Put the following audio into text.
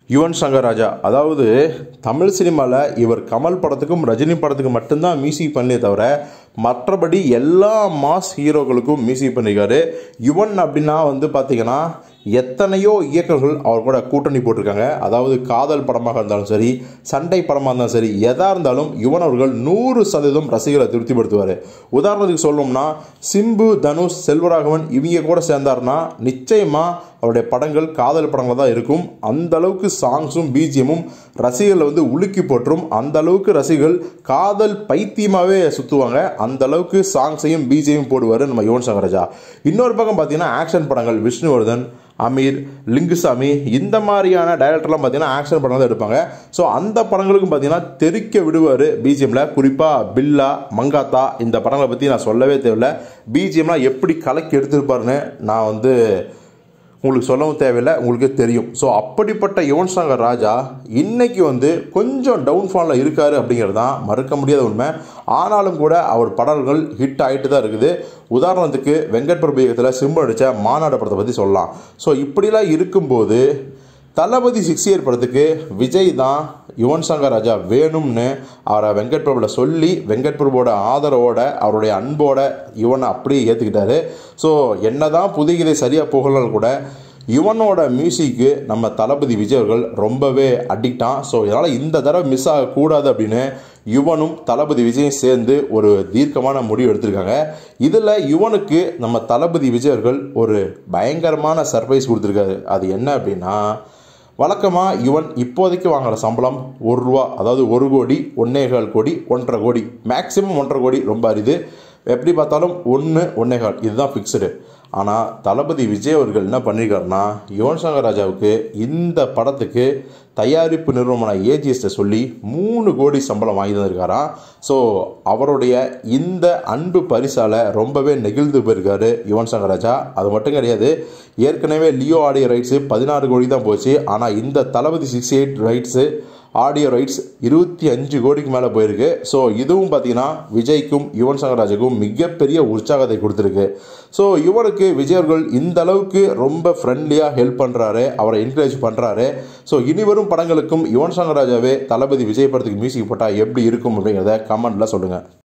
யுவன் சங்கர் ராஜா அதாவது தமிழ் சினிமாவில் இவர் கமல் படத்துக்கும் ரஜினி படத்துக்கும் மட்டும்தான் மியூசிக் பண்ணலே தவிர மற்றபடி எல்லா மாஸ் ஹீரோக்களுக்கும் மியூசிக் பண்ணியிருக்காரு யுவன் அப்படின்னா வந்து பார்த்தீங்கன்னா எத்தனையோ இயக்கங்கள் அவர் கூட கூட்டணி போட்டிருக்காங்க அதாவது காதல் படமாக இருந்தாலும் சரி சண்டை படமாக இருந்தாலும் சரி எதாக இருந்தாலும் யுவன் அவர்கள் நூறு சதவீதம் ரசிகர்களை திருப்திப்படுத்துவார் உதாரணத்துக்கு சொல்லணும்னா சிம்பு தனுஷ் செல்வராகவன் இவங்க கூட சேர்ந்தாருன்னா நிச்சயமாக அவருடைய படங்கள் காதல் படங்களாக தான் இருக்கும் அந்த அளவுக்கு சாங்ஸும் பிஜிஎமும் ரசிகர்களை வந்து உலுக்கி போற்றும் அந்த அளவுக்கு ரசிகர்கள் காதல் பைத்தியமாகவே சுற்றுவாங்க அந்த அளவுக்கு சாங்ஸையும் பிஜிஎம் போடுவார் நம்ம யுவன் சங்கர் ராஜா இன்னொரு பக்கம் பார்த்தீங்கன்னா ஆக்ஷன் படங்கள் விஷ்ணுவர்தன் அமீர் லிங்குசாமி இந்த மாதிரியான டைரக்டர்லாம் பார்த்தீங்கன்னா ஆக்ஷன் படம் தான் எடுப்பாங்க ஸோ அந்த படங்களுக்கும் பார்த்தீங்கன்னா தெறிக்க விடுவார் பிஜிஎம்மில் குறிப்பாக பில்லா மங்காத்தா இந்த படங்களை பற்றி நான் சொல்லவே தேவையில்லை பிஜிஎம்லாம் எப்படி கலக்கி எடுத்திருப்பாருன்னு நான் வந்து உங்களுக்கு சொல்லவும் தேவையில்லை உங்களுக்கே தெரியும் ஸோ அப்படிப்பட்ட யுவன் சங்கர் ராஜா இன்னைக்கு வந்து கொஞ்சம் டவுன்ஃபாலில் இருக்காரு அப்படிங்கிறது தான் மறுக்க முடியாத உண்மை ஆனாலும் கூட அவர் படங்கள் ஹிட் ஆகிட்டு தான் இருக்குது உதாரணத்துக்கு வெங்கட் பிரபு இயக்கத்தில் சிம்பு அடித்த மாநாடு படத்தை பற்றி சொல்லலாம் ஸோ இப்படிலாம் இருக்கும்போது தளபதி சிக்ஸ் இயர் படத்துக்கு விஜய் தான் யுவன் சங்கர் ராஜா வேணும்னு அவரை வெங்கட் பிரபுவில் சொல்லி வெங்கட் பிரபுவோட ஆதரவோட அவருடைய அன்போட யுவனை அப்படியே ஏற்றுக்கிட்டாரு ஸோ என்ன தான் புதுகீதை சரியாக போகலன்னு கூட யுவனோட மியூசிக்கு நம்ம தளபதி விஜய் அவர்கள் ரொம்பவே அடிக்டான் ஸோ இதனால் இந்த தடவை மிஸ் ஆகக்கூடாது அப்படின்னு யுவனும் தளபதி விஜயும் சேர்ந்து ஒரு தீர்க்கமான முடிவு எடுத்திருக்காங்க இதில் யுவனுக்கு நம்ம தளபதி விஜய் அவர்கள் ஒரு பயங்கரமான சர்ப்ரைஸ் கொடுத்துருக்காரு அது என்ன அப்படின்னா வழக்கமாக இவன் இப்போதைக்கு வாங்குற சம்பளம் ஒரு ரூபா அதாவது ஒரு கோடி ஒன்னேகால் கோடி ஒன்றரை கோடி மேக்ஸிமம் ஒன்றரை கோடி ரொம்ப அரிது எப்படி பார்த்தாலும் ஒன்று ஒன்னேகால் இதுதான் ஃபிக்ஸ்டு ஆனால் தளபதி விஜய் அவர்கள் என்ன பண்ணியிருக்காருன்னா யுவன் சங்கர் ராஜாவுக்கு இந்த படத்துக்கு தயாரிப்பு நிறுவனமான ஏஜிஎஸ்ட்டை சொல்லி மூணு கோடி சம்பளம் வாங்கி தந்திருக்காராம் ஸோ அவருடைய இந்த அன்பு பரிசால் ரொம்பவே நெகிழ்ந்து போயிருக்காரு யுவன் சங்கர் ராஜா அது மட்டும் கிடையாது ஏற்கனவே லியோ ஆடியோ ரைட்ஸு பதினாறு கோடி தான் போச்சு ஆனால் இந்த Thalapathy six eight rights audio rights இருபத்தி அஞ்சு கோடிக்கு மேலே போயிருக்கு ஸோ இதுவும் பார்த்தீங்கன்னா விஜய்க்கும் யுவன் சங்கர் ராஜுக்கும் மிகப்பெரிய உற்சாகத்தை கொடுத்துருக்கு ஸோ இவனுக்கு விஜய் அவர்கள் இந்த அளவுக்கு ரொம்ப ஃப்ரெண்ட்லியாக ஹெல்ப் பண்ணுறாரு அவரை என்கரேஜ் பண்ணுறாரு ஸோ இனி வரும் படங்களுக்கும் யுவன் சங்கர் ராஜாவே தளபதி விஜய் படத்துக்கு மியூசிக் போட்டால் எப்படி இருக்கும் அப்படிங்கிறத கமெண்ட்டில் சொல்லுங்கள்